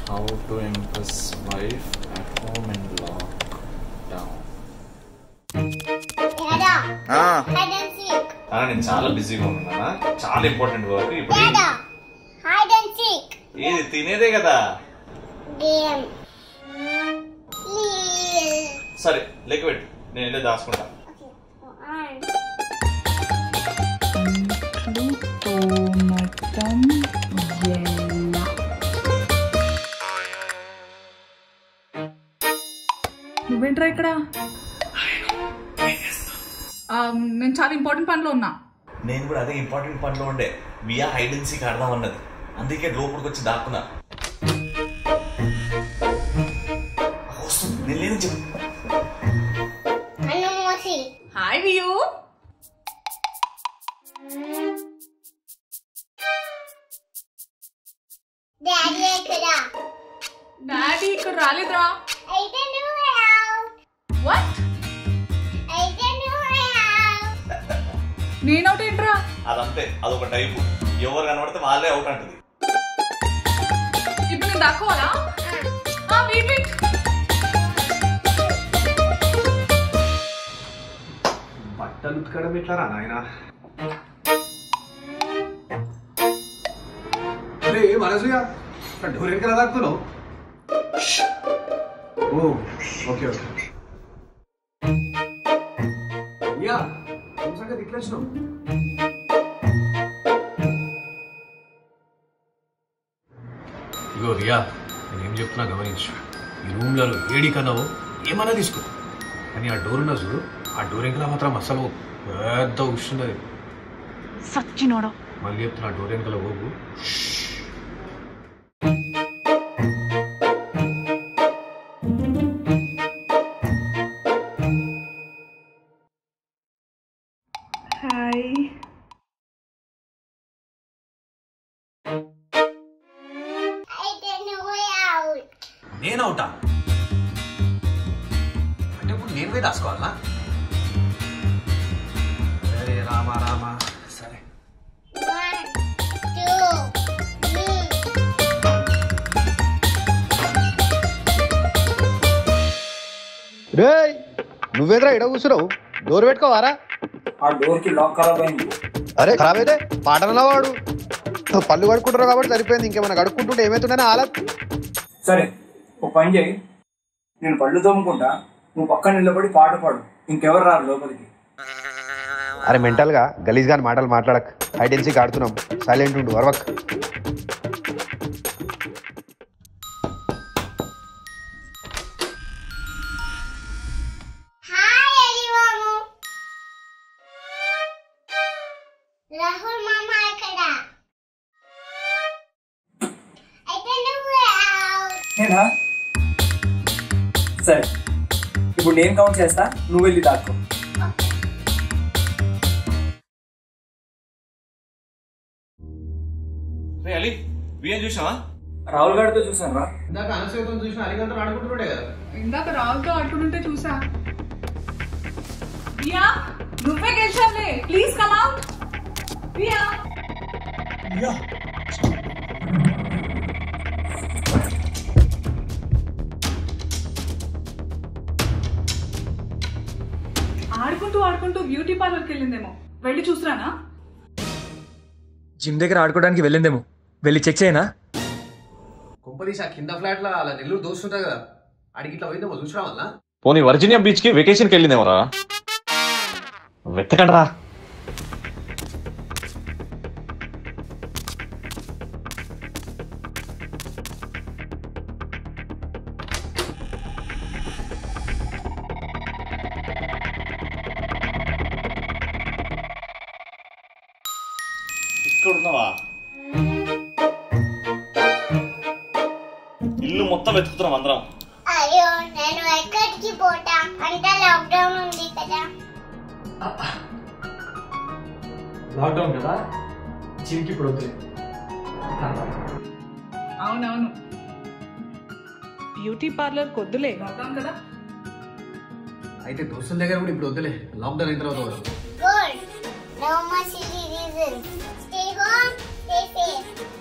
How to impress wife at home in lockdown. Dada, ఆ, hide and seek. అన్న నేను చాలా బిజీగా ఉన్నానా చాలా ఇంపార్టెంట్ వర్క్ ఇప్పుడు Dada, hide and seek. ఇది తినేదే కదా Game. Please. సరే లెక్క పెట్టు నేను వెళ్ళి దాచుకుంటా Okay. One. తోమటం ఎలా నువ్వేంట్రా ఇక్కడ ఆ, నేను చాలా ఇంపార్టెంట్ పనిలో ఉన్నా నేను కూడా అదే ఇంపార్టెంట్ పనిలో ఉండే వియా ఐడెన్సీకి ఆడదాం అన్నది అందుకే లోపలికి వచ్చి దాక్కున్నా వస్తుంది, నేను లేదని చెప్పు Anu Mosi. హాయ్ వియూ Daddy Ekada. డాడీ ఇక్కడ రాలేదురా I don't know how. What I don't know how. నేనవుట్ ఏంట్రా అదంతే అదొక టైపు ఎవరు కనబడితే వాళ్ళే అవుట్ అంటది ఇప్పుడు నేను దాక్కోవాలా ఆ, వెయిట్ వెయిట్ బట్టలు ఉతకడం ఎట్లారా నాయన అరే మనసుగా డోర్ వెనకాల తాకుతున్నావు ఓ ఓకే ఓకే యా ఏం సంగతి ఇట్లా వచ్చినావు ఇగో రియా నేనేం చెప్తున్నా గమనించు ఈ రూమ్లలో ఏడి కన్నావు ఏమన్నా తీసుకో కానీ ఆ డోర్ ఉన్న చూడు ఆ డోర్ వెనకాల మాత్రం అసలు పెద్ద ఉష్ణది సచ్చినోడు మళ్ళీ చెప్తున్నా డోర్ వెనకాల పోగు hi I don't know out. నేను అవుతా అంటే ఇప్పుడు నేను పోయి దాచుకోవాలా సరే రామా రామా సరే One, two, three. రేయ్ నువ్వేంద్రా ఇడ కూర్చున్నావు డోర్ పెట్టుకోవారా ఆ డోర్ కి లాక్ ఖరాబ్ అయింది అరే ఖరాబ్ అయితే పాటనలా వాడు పళ్ళు కడుక్కుంటారు కాబట్టి సరిపోయింది ఇంకేమైనా కడుక్కుంటుంటే ఏమైతుండే ఆలత్ సరే ఓ పని చేయి నేను పళ్ళు తోముకుంటా నువ్వు పక్కన నిలబడి పాట పాడు ఇంకెవరు రారు లోపలికి అరే మెంటల్ గా గలీజ్ గాని మాటలు మాట్లాడక్ ఐడెన్సీకి ఆడుతున్నాం సైలెంట్ ఉండు అరవక్ Hi, everyone. Rahul Mama ఇక్కడ I don't know out. నేనా సరే ఇప్పుడు నేను కౌంట్ చేస్తా నువ్వు వెళ్ళి దాక్కో రే అలీ బియ్యం చూసావా రాహుల్ గారితో చూసాను రా ఇందాక అనసూయతో చూసిన అలిగంతా ఆడుకుంటున్నాడే కదా ఇందాక రావుతో ఆడుకుంటుంటే చూసా ప్రియా నువ్వే గెలిచావులే ప్లీజ్ కమ్ అవుట్ ప్రియా ఆడుకుంటూ ఆడుకుంటూ బ్యూటీ పార్లర్కి వెళ్ళిందేమో వెళ్ళి చూసిరానా జిమ్ దగ్గర ఆడుకోవడానికి వెళ్ళిందేమో వెళ్ళి చెక్ చేయనా కుంపదీసి ఆ కింద ఫ్లాట్ లో అలా నెల్లూరు దోస్తుంటా కదా అడిగి ఇట్లా పోయిందేమో చూసినా వల్ల పోనీ వర్జీనియా బీచ్ కి వెకేషన్ కి వెళ్ళిందేమరా వెతకండి రా ఇక్కడ ఉన్నావా ఇల్లు మొత్తం వెతుకుతున్నాం అందరం అయ్యో నేను ఎక్కడికి పోతా అంతా లాక్డౌన్ ఉంది కదా లాక్డౌన్ కదా జిమ్కి ఇప్పుడు వద్దులే అవునవును బ్యూటీ పార్లర్ కొద్దులే లాక్డౌన్ కదా అయితే దోస్తుల దగ్గర కూడా ఇప్పుడు వద్దులే లాక్డౌన్ అయిన తర్వాత వద్దు. Good no much reason stay home stay safe